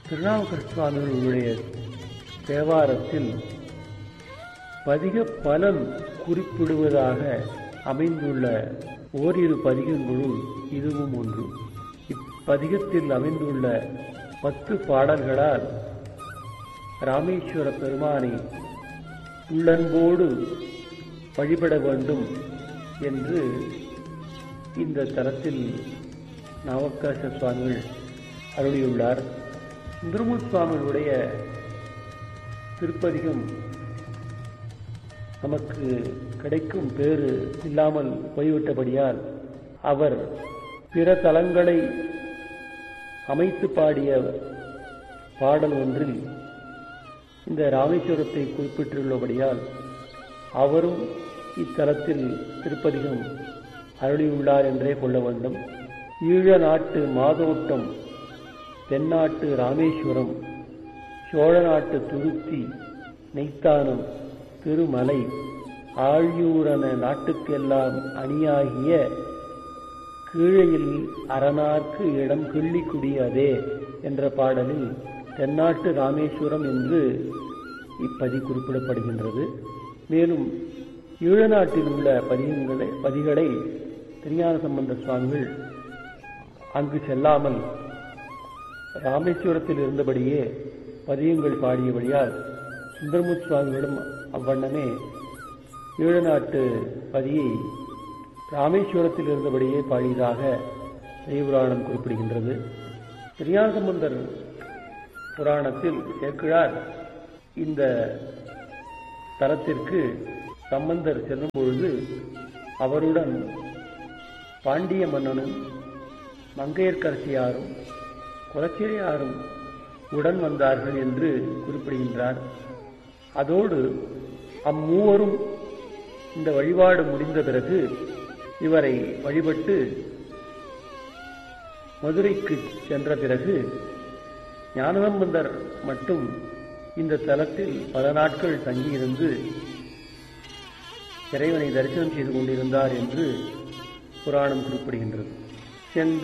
திருநாவுக்கர சுவாமிகளுடைய தேவாரத்தில் பதிக பலன் குறிப்பிடுவதாக அமைந்துள்ள ஓரிரு பதிகங்களுள் இதுவும் ஒன்று இப்பதிகத்தில் அமைந்துள்ள பத்து பாடல்களால் ராமேஸ்வர பெருமானை உள்ளன்போடு வழிபட வேண்டும் என்று இந்த தலத்தில் நவக்காச சுவாமிகள் அருளியுள்ளார் சுந்தரமூர் சுவாமிகளுடைய திருப்பதிகம் நமக்கு கிடைக்கும் பேறு இல்லாமல் போய்விட்டபடியால் அவர் பிற தலங்களை அமைத்து பாடிய பாடல் ஒன்றில் இந்த ராமேஸ்வரத்தை குறிப்பிட்டுள்ளபடியால் அவரும் இத்தலத்தில் திருப்பதிகம் அருளியுள்ளார் என்றே கொள்ள வேண்டும் ஈழ நாட்டு மாதோட்டம் தென்னாட்டு ராமேஸ்வரம் சோழ நாட்டு துருத்தி நெய்த்தானம் திருமலை ஆழியூரன நாட்டுக்கெல்லாம் அணியாகிய கீழையில் அரணார்க்கு இடம் கிள்ளிக்குடி அதே என்ற பாடலில் தென்னாட்டு ராமேஸ்வரம் என்று இப்பதி குறிப்பிடப்படுகின்றது மேலும் ஈழநாட்டில் உள்ள பதிகங்களை பதிகளை திருஞான சம்பந்த சுவாமிகள் அங்கு செல்லாமல் ராமேஸ்வரத்தில் இருந்தபடியே பதியங்கள் பாடியபடியால் சுந்தரமுத் சுவாமிகளும் அவ்வண்ணமே ஈழநாட்டு பதியை ராமேஸ்வரத்தில் இருந்தபடியே பாடியதாக தெய்வபுராணம் குறிப்பிடுகின்றது திருஞான சம்பந்தர் புராணத்தில் சேக்கிழார் இந்த தலத்திற்கு சம்பந்தர் செல்லும் பொழுது அவருடன் பாண்டிய மன்னனும் மங்கையர்க்கரசியாரும் குலச்சிறையாரும் உடன் வந்தார்கள் என்று குறிப்பிடுகின்றார் அதோடு அம்மூவரும் இந்த வழிபாடு முடிந்த பிறகு இவரை வழிபட்டு மதுரைக்கு சென்ற பிறகு ஞானசம்பந்தர் மட்டும் இந்த தலத்தில் பல நாட்கள் தங்கியிருந்து இறைவனை தரிசனம் செய்து கொண்டிருந்தார் என்று புராணம் குறிப்பிடுகின்றது சென்ற